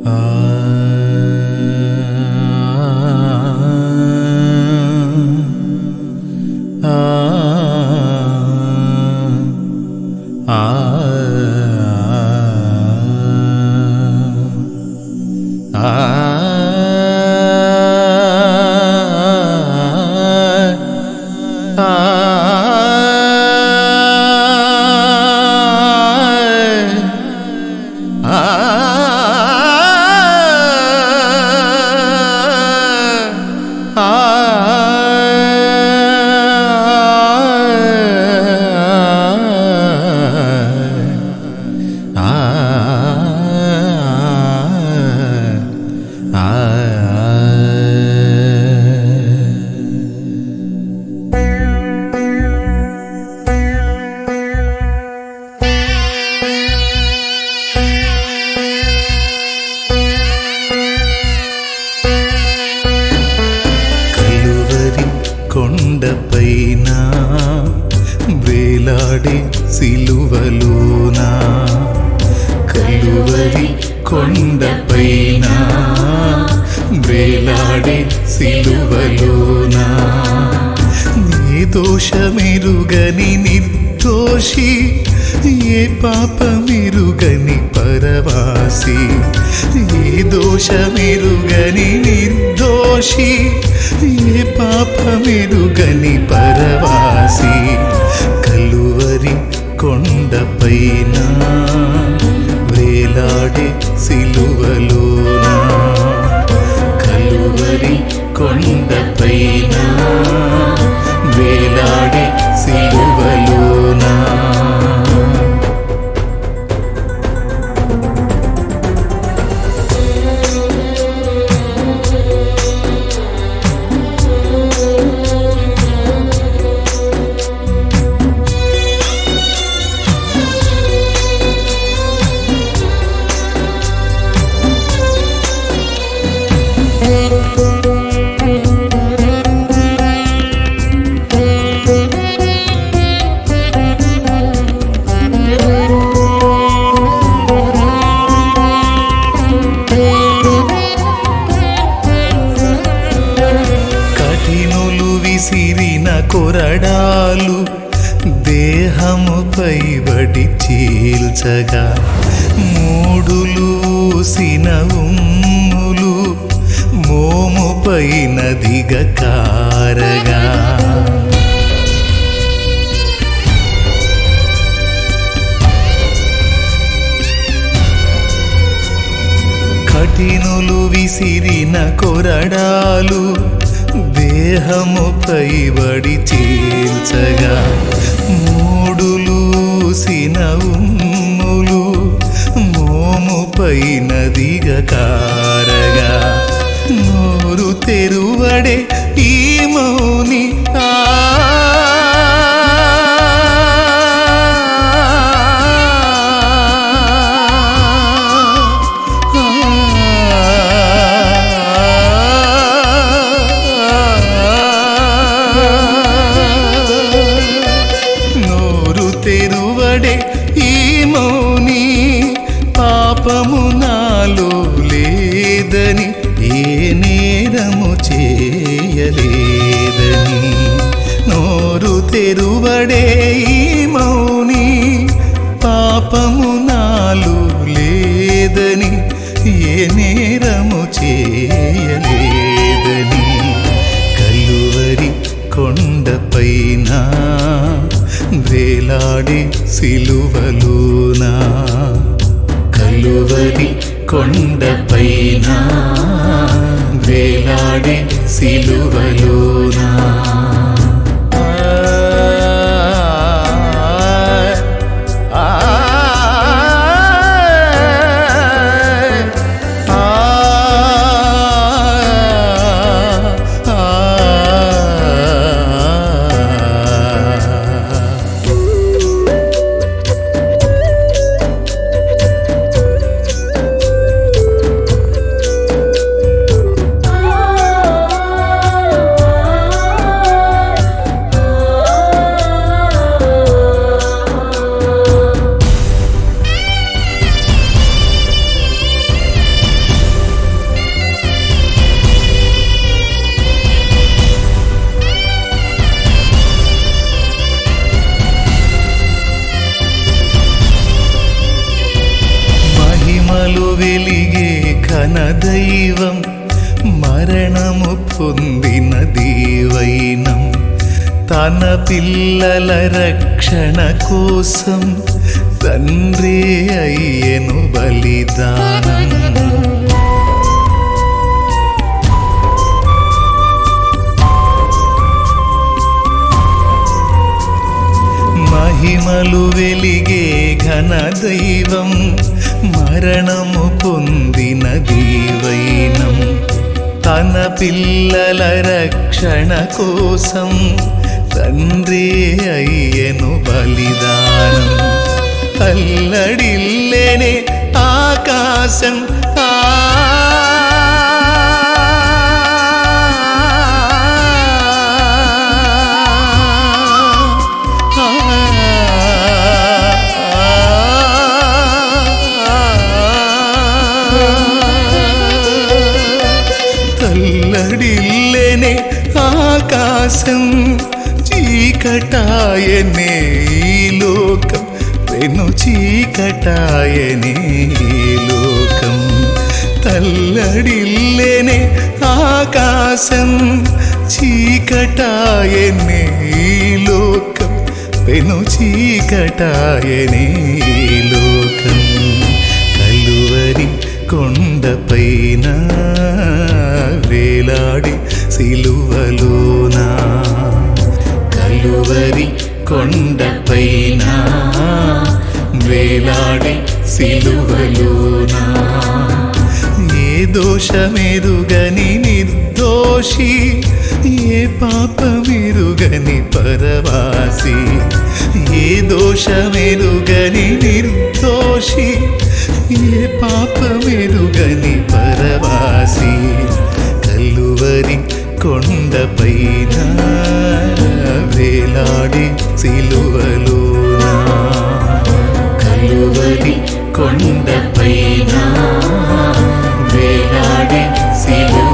కలువరి కొండపైన వేలాడే సిలువలోనా కలువరి కొండపైన వేలాడే సిలువలోనా నీ దోషమెరుగని నిర్దోషి ఏ పాపమెరుగని పరవాసి ఏ దోషమెరుగని నిర్దోషి ఏ పాపమెరుగని పరవాసి కలువరి కొండపైన వేలాడే సిలువలోనా కలువరి కొండపైన వేలాడే సిలువలోనా కఠినులు విసిరిన కొరడాలు దేహముపై బడి చీల్చగా మూడులూసిన ఉమ్ములు మోముపైన దిగ కారగా కఠినులు విసిరిన కొరడాలు దేహముపై బడి చీల్చగా మూడులూసిన ఉమ్ములు మోముపై నదిగ కారగా నోరు తెరువడే ఈ మౌని ఆ నోరు తెరువడే ఈ మౌని పాపము నాలో లేదని ఏ నేరము చేయలేదని నోరు తెరువడే ఈ మౌని పాపము నాలో లేదని ఏ నేరము చేయలేదని కలువరి కొండపైన వేలాడే సిలువలోనా కలువరి కొండపైన వేలాడే సిలువలోనా ఆ ఆ వెలిగే ఘన దైవం మరణము పొందిన దీవైనం తన పిల్లల రక్షణ కోసం తండ్రి అయ్యను బలిదానం మహిమలు వెలిగే ఘన దైవం మరణము పొందిన దీవైనం తన పిల్లల రక్షణ కోసం తండ్రి అయ్యను బలిదానం అల్లడిల్లెనే ఆకాశం ఆ తల్లడిల్లెనే ఆకాశం చీకటాయనే ఈ లోకం వెను చీకటాయనే ఈ లోకం తల్లడిల్లెనే ఆకాశం చీకటాయనే ఈ లోకం వెను చీకటాయనే ఈ లోకం కలువరి కొండపైన వేలాడి సిలువలోనా కలువరి కొండపైన వేలాడి సిలువలోనా ఏ దోషమెరుగని నిర్దోషి ఏ పాపమెరుగని పరవాసి ఏ దోషమెరుగని నిర్దోషి ఏ పాపమెరుగని పరవాసి కల్లువరి కొండపైన వేలాడి సిలువలోనా కలువరి కొండపైన వేలాడి సిలువ